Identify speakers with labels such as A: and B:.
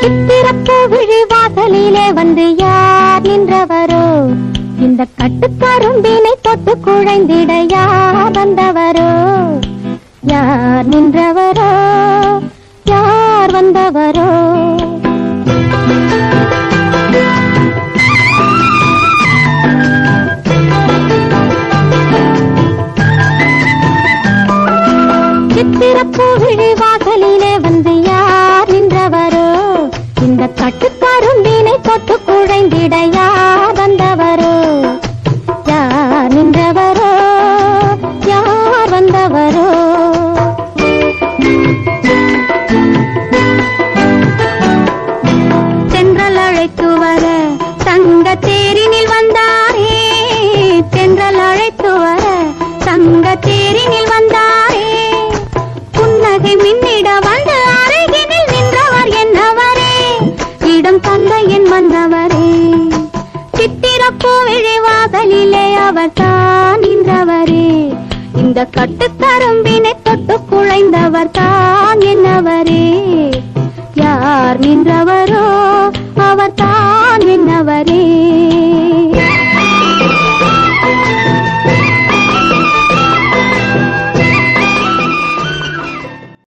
A: சித்திரப்பூ விழி வாசலிலே வந்து யார் நின்றவரோ இந்த கட்டுக்கரும்பினை தொட்டு குழைந்திட யார் வந்தவரோ யார் நின்றவரோ யார் வந்தவரோ சித்திரப்பூ விழி வாசலிலே வந்து யார் நின்றவரோ இந்த கட்டுக்கரும்பினை தொட்டு குழைந்திட யார் வந்தவரோ யார் நின்றவரோ யார் வந்தவரோ தென்றல் அழைத்து வர தங்க தேரினில் வந்தாரே தென்றல் அழைத்து வர தங்க தேரினில் வந்தாரே புன்னகை மின்னிட வந்து அருகினில் நின்றவர் என்னவரே இடம் தந்த என் வந்தவரே சித்திரப்பூவிழி வாசலிலே அவர் தான் நின்றவரே இந்த கட்டுக்கரும்பினை தொட்டு குழைந்தவர் தான் என்னவரே யார் நின்றவரோ அவர் தான் என்னவரே